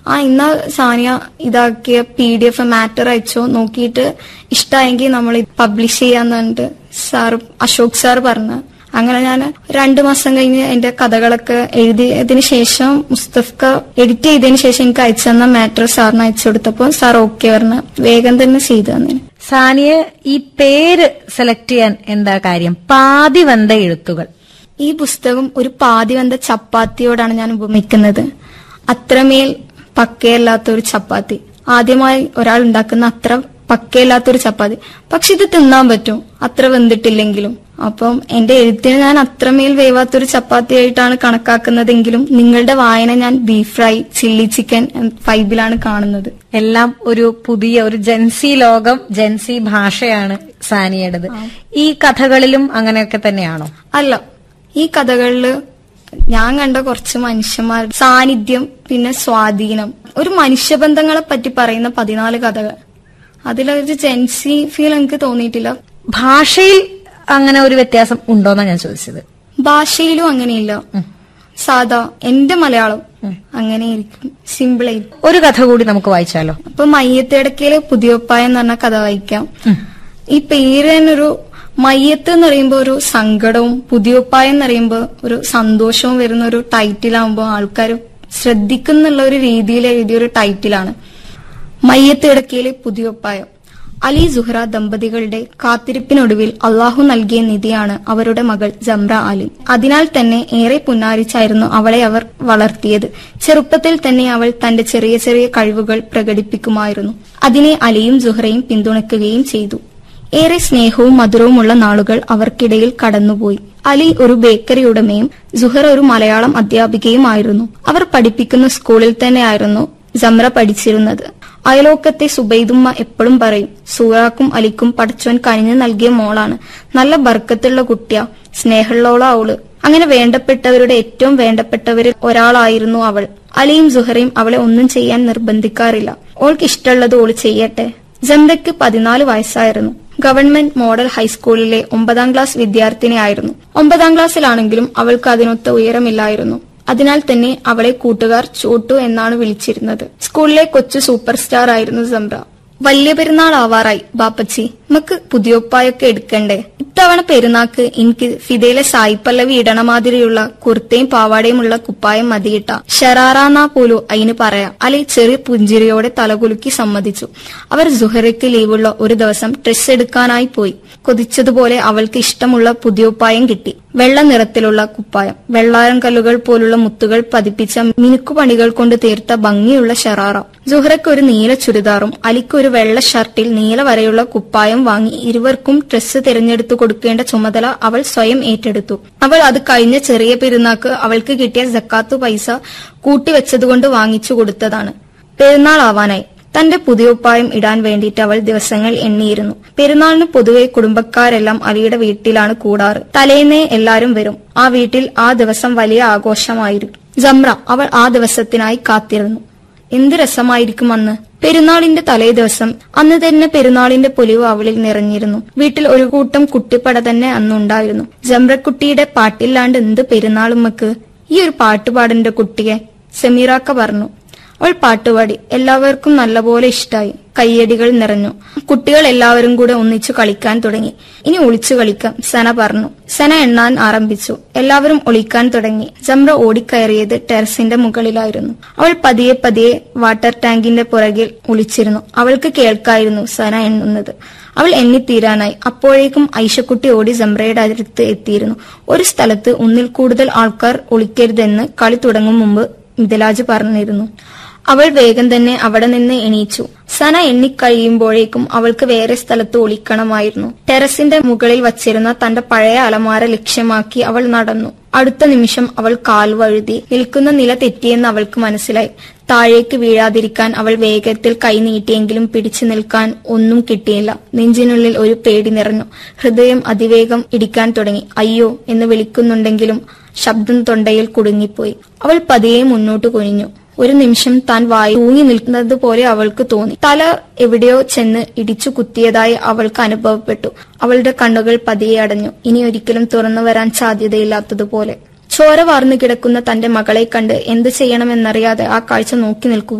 ആ ഇന്ന സാനിയ ഇതാക്കിയ പി ഡി എഫ് മാറ്റർ അയച്ചോ നോക്കിയിട്ട് ഇഷ്ടമായെങ്കിൽ നമ്മൾ പബ്ലിഷ് ചെയ്യാന്ന് പറഞ്ഞിട്ട് സാർ അശോക് സാർ പറഞ്ഞു അങ്ങനെ ഞാൻ രണ്ടു മാസം കഴിഞ്ഞ് എന്റെ കഥകളൊക്കെ എഴുതിയതിന് ശേഷം മുസ്തഫ്ക എഡിറ്റ് ചെയ്തതിന് ശേഷം എനിക്ക് അയച്ചു തന്ന മാറ്റർ സാറിന് അയച്ചു കൊടുത്തപ്പോൾ സാർ ഓക്കെ പറഞ്ഞു വേഗം തന്നെ ചെയ്തു തന്നിന് സാനിയെ ഈ പേര് സെലക്ട് ചെയ്യാൻ എന്താ കാര്യം പാതിവന്ത എഴുത്തുകൾ ഈ പുസ്തകം ഒരു പാതിവന്ത ചപ്പാത്തിയോടാണ് ഞാൻ ഉപമിക്കുന്നത് അത്രമേൽ പക്കയല്ലാത്ത ഒരു ചപ്പാത്തി ആദ്യമായി ഒരാൾ ഉണ്ടാക്കുന്ന അത്ര പക്കയല്ലാത്ത ഒരു ചപ്പാത്തി പക്ഷെ ഇത് തിന്നാൻ പറ്റും അത്ര വെന്തിട്ടില്ലെങ്കിലും അപ്പം എന്റെ എഴുത്തിന് ഞാൻ അത്രമേൽ വേവാത്തൊരു ചപ്പാത്തി ആയിട്ടാണ് കണക്കാക്കുന്നതെങ്കിലും നിങ്ങളുടെ വായന ഞാൻ ബീഫ് ഫ്രൈ ചില്ലി ചിക്കൻ ഫൈബിലാണ് കാണുന്നത് എല്ലാം ഒരു പുതിയ ഒരു ജൻസി ലോകം ജൻസി ഭാഷയാണ് സാനിയുടേത് ഈ കഥകളിലും അങ്ങനെയൊക്കെ തന്നെയാണോ അല്ല ഈ കഥകളില് ഞാൻ കണ്ട കുറച്ച് മനുഷ്യന്മാരുടെ സാന്നിധ്യം പിന്നെ സ്വാധീനം ഒരു മനുഷ്യബന്ധങ്ങളെ പറ്റി പറയുന്ന പതിനാല് കഥകൾ അതിലൊരു ജെൻസി ഫീൽ എനിക്ക് തോന്നിയിട്ടില്ല ഭാഷയിൽ അങ്ങനെ ഒരു വ്യത്യാസം ഉണ്ടോന്നാ ഞാൻ ചോദിച്ചത് ഭാഷയിലും അങ്ങനെയില്ല സാധാ എന്റെ മലയാളം അങ്ങനെയായിരിക്കും സിമ്പിളായിരിക്കും ഒരു കഥ കൂടി നമുക്ക് വായിച്ചാലോ അപ്പൊ മയ്യത്തിടക്കയില് പുതിയൊപ്പായ എന്ന് പറഞ്ഞ കഥ വായിക്കാം ഈ പേര് തന്നെ ഒരു മയ്യത്ത് എന്ന് പറയുമ്പോ ഒരു സങ്കടവും പുതിയൊപ്പായ എന്ന് പറയുമ്പോ ഒരു സന്തോഷവും വരുന്ന ഒരു ടൈറ്റിലാവുമ്പോ ആൾക്കാർ ശ്രദ്ധിക്കുന്നുള്ള ഒരു രീതിയിൽ എഴുതിയ ഒരു ടൈറ്റിലാണ് മയ്യത്ത് ഇടക്കയിലെ പുതിയൊപ്പായം അലി സുഹ്റ ദമ്പതികളുടെ കാത്തിരിപ്പിനൊടുവിൽ അള്ളാഹു നൽകിയ നിധിയാണ് അവരുടെ മകൾ ജംറ അലി അതിനാൽ തന്നെ ഏറെ പുന്നാരിച്ചായിരുന്നു അവളെ അവർ വളർത്തിയത് ചെറുപ്പത്തിൽ തന്നെ അവൾ തന്റെ ചെറിയ ചെറിയ കഴിവുകൾ പ്രകടിപ്പിക്കുമായിരുന്നു അതിനെ അലിയും സുഹ്റയും പിന്തുണയ്ക്കുകയും ചെയ്തു ഏറെ സ്നേഹവും മധുരവുമുള്ള നാളുകൾ അവർക്കിടയിൽ കടന്നുപോയി അലി ഒരു ബേക്കറി ഉടമയും സുഹർ ഒരു മലയാളം അധ്യാപികയുമായിരുന്നു അവർ പഠിപ്പിക്കുന്ന സ്കൂളിൽ തന്നെയായിരുന്നു ജംറ പഠിച്ചിരുന്നത് അയലോക്കത്തെ സുബൈദുമ്മ എപ്പോഴും പറയും സൂറാക്കും അലിക്കും പഠിച്ചോൻ കനിഞ്ഞു നൽകിയ മോളാണ് നല്ല ബർക്കത്തുള്ള കുട്ടിയാ സ്നേഹമുള്ളോളാ അവള് അങ്ങനെ വേണ്ടപ്പെട്ടവരുടെ ഏറ്റവും വേണ്ടപ്പെട്ടവരിൽ ഒരാളായിരുന്നു അവൾ അലിയും സുഹറയും അവളെ ഒന്നും ചെയ്യാൻ നിർബന്ധിക്കാറില്ല ഓൾക്ക് ഇഷ്ടമുള്ളത് ഓള് ചെയ്യട്ടെ ജംറയ്ക്ക് പതിനാല് വയസ്സായിരുന്നു ഗവൺമെന്റ് മോഡൽ ഹൈസ്കൂളിലെ ഒമ്പതാം ക്ലാസ് വിദ്യാർത്ഥിനിയായിരുന്നു ഒമ്പതാം ക്ലാസ്സിലാണെങ്കിലും അവൾക്ക് അതിനൊത്ത ഉയരമില്ലായിരുന്നു അതിനാൽ തന്നെ അവളെ കൂട്ടുകാർ ചോട്ടു എന്നാണ് വിളിച്ചിരുന്നത് സ്കൂളിലെ കൊച്ചു സൂപ്പർ സ്റ്റാർ ആയിരുന്നു സംറ വലിയ പെരുന്നാൾ ആവാറായി ബാപ്പച്ചി നമുക്ക് പുതിയൊപ്പായൊക്കെ എടുക്കണ്ടേ ഇത്തവണ പെരുന്നാക്ക് എനിക്ക് ഫിദയിലെ സായിപ്പല്ലവി ഇടണ മാതിരിയുള്ള കുർത്തയും പാവാടയുമുള്ള കുപ്പായം മതിയിട്ട ഷെറാറാന്നാ പോലു അതിന് പറയാം അല്ലെ ചെറിയ പുഞ്ചിരിയോടെ തലകുലുക്കി സമ്മതിച്ചു അവർ സുഹറയ്ക്ക് ലീവുള്ള ഒരു ദിവസം ഡ്രസ് എടുക്കാനായി പോയി കൊതിച്ചതുപോലെ അവൾക്ക് ഇഷ്ടമുള്ള പുതിയൊപ്പായം കിട്ടി വെള്ള നിറത്തിലുള്ള കുപ്പായം വെള്ളാരം കല്ലുകൾ പോലുള്ള മുത്തുകൾ പതിപ്പിച്ച മിനുക്കുപണികൾ കൊണ്ട് തീർത്ത ഭംഗിയുള്ള ഷെറാറ സുഹറയ്ക്ക് ഒരു നീല ചുരിദാറും അലിക്ക് ഒരു വെള്ള ഷർട്ടിൽ നീല വരെയുള്ള കുപ്പായം വാങ്ങി ഇരുവർക്കും ഡ്രസ്സ് തിരഞ്ഞെടുത്തു കൊടുക്കേണ്ട ചുമതല അവൾ സ്വയം ഏറ്റെടുത്തു അവൾ അത് കഴിഞ്ഞ ചെറിയ പെരുന്നാക്ക് അവൾക്ക് കിട്ടിയ ജക്കാത്തു പൈസ കൂട്ടിവെച്ചതുകൊണ്ട് വാങ്ങിച്ചു കൊടുത്തതാണ് പെരുന്നാൾ ആവാനായി തന്റെ പുതിയൊപ്പായം ഇടാൻ വേണ്ടിയിട്ട് അവൾ ദിവസങ്ങൾ എണ്ണിയിരുന്നു പെരുന്നാളിന് പൊതുവെ കുടുംബക്കാരെല്ലാം അലിയുടെ വീട്ടിലാണ് കൂടാറ് തലേന്നേ എല്ലാരും വരും ആ വീട്ടിൽ ആ ദിവസം വലിയ ആഘോഷമായിരുന്നു ജംറ അവൾ ആ ദിവസത്തിനായി കാത്തിരുന്നു എന്ത് രസമായിരിക്കും അന്ന് പെരുന്നാളിന്റെ തലേ ദിവസം അന്ന് തന്നെ പെരുന്നാളിന്റെ പൊലിവ് അവളിൽ നിറഞ്ഞിരുന്നു വീട്ടിൽ ഒരു കൂട്ടം കുട്ടിപ്പട തന്നെ അന്നുണ്ടായിരുന്നു ജംറക്കുട്ടിയുടെ പാട്ടില്ലാണ്ട് എന്ത് പെരുന്നാളുമ്മക്ക് ഈ ഒരു പാട്ടുപാടേണ്ട കുട്ടിയെ സമീറാക്ക പറഞ്ഞു അവൾ പാട്ടുപാടി എല്ലാവർക്കും നല്ലപോലെ ഇഷ്ടായി കയ്യടികൾ നിറഞ്ഞു കുട്ടികൾ എല്ലാവരും കൂടെ ഒന്നിച്ചു കളിക്കാൻ തുടങ്ങി ഇനി ഒളിച്ചു കളിക്കാം സന പറഞ്ഞു സന എണ്ണാൻ ആരംഭിച്ചു എല്ലാവരും ഒളിക്കാൻ തുടങ്ങി ജംറ ഓടിക്കയറിയത് ടെറസിന്റെ മുകളിലായിരുന്നു അവൾ പതിയെ പതിയെ വാട്ടർ ടാങ്കിന്റെ പുറകിൽ ഒളിച്ചിരുന്നു അവൾക്ക് കേൾക്കായിരുന്നു സന എണ്ണുന്നത് അവൾ എണ്ണിത്തീരാനായി അപ്പോഴേക്കും ഐഷക്കുട്ടി ഓടി ജംറയുടെ അടുത്ത് എത്തിയിരുന്നു ഒരു സ്ഥലത്ത് ഒന്നിൽ കൂടുതൽ ആൾക്കാർ ഒളിക്കരുതെന്ന് കളി തുടങ്ങും മുമ്പ് മിഥിലാജ് പറഞ്ഞിരുന്നു അവൾ വേഗം തന്നെ അവിടെ നിന്ന് എണീച്ചു സന എണ്ണിക്കഴിയുമ്പോഴേക്കും അവൾക്ക് വേറെ സ്ഥലത്ത് ഒളിക്കണമായിരുന്നു ടെറസിന്റെ മുകളിൽ വച്ചിരുന്ന തന്റെ പഴയ അലമാര ലക്ഷ്യമാക്കി അവൾ നടന്നു അടുത്ത നിമിഷം അവൾ കാൽ വഴുതി നിൽക്കുന്ന നില തെറ്റിയെന്ന് അവൾക്ക് മനസ്സിലായി താഴേക്ക് വീഴാതിരിക്കാൻ അവൾ വേഗത്തിൽ കൈ നീട്ടിയെങ്കിലും പിടിച്ചു നിൽക്കാൻ ഒന്നും കിട്ടിയില്ല നെഞ്ചിനുള്ളിൽ ഒരു പേടി നിറഞ്ഞു ഹൃദയം അതിവേഗം ഇടിക്കാൻ തുടങ്ങി അയ്യോ എന്ന് വിളിക്കുന്നുണ്ടെങ്കിലും ശബ്ദം തൊണ്ടയിൽ കുടുങ്ങിപ്പോയി അവൾ പതിയെ മുന്നോട്ട് കുനിഞ്ഞു ഒരു നിമിഷം താൻ വായി തൂങ്ങി നിൽക്കുന്നത് പോലെ അവൾക്ക് തോന്നി തല എവിടെയോ ചെന്ന് ഇടിച്ചു കുത്തിയതായി അവൾക്ക് അനുഭവപ്പെട്ടു അവളുടെ കണ്ണുകൾ പതിയെ അടഞ്ഞു ഇനി ഒരിക്കലും തുറന്നു വരാൻ സാധ്യതയില്ലാത്തതുപോലെ ചോര വാർന്നു കിടക്കുന്ന തന്റെ മകളെ കണ്ട് എന്ത് ചെയ്യണമെന്നറിയാതെ ആ കാഴ്ച നോക്കി നിൽക്കുക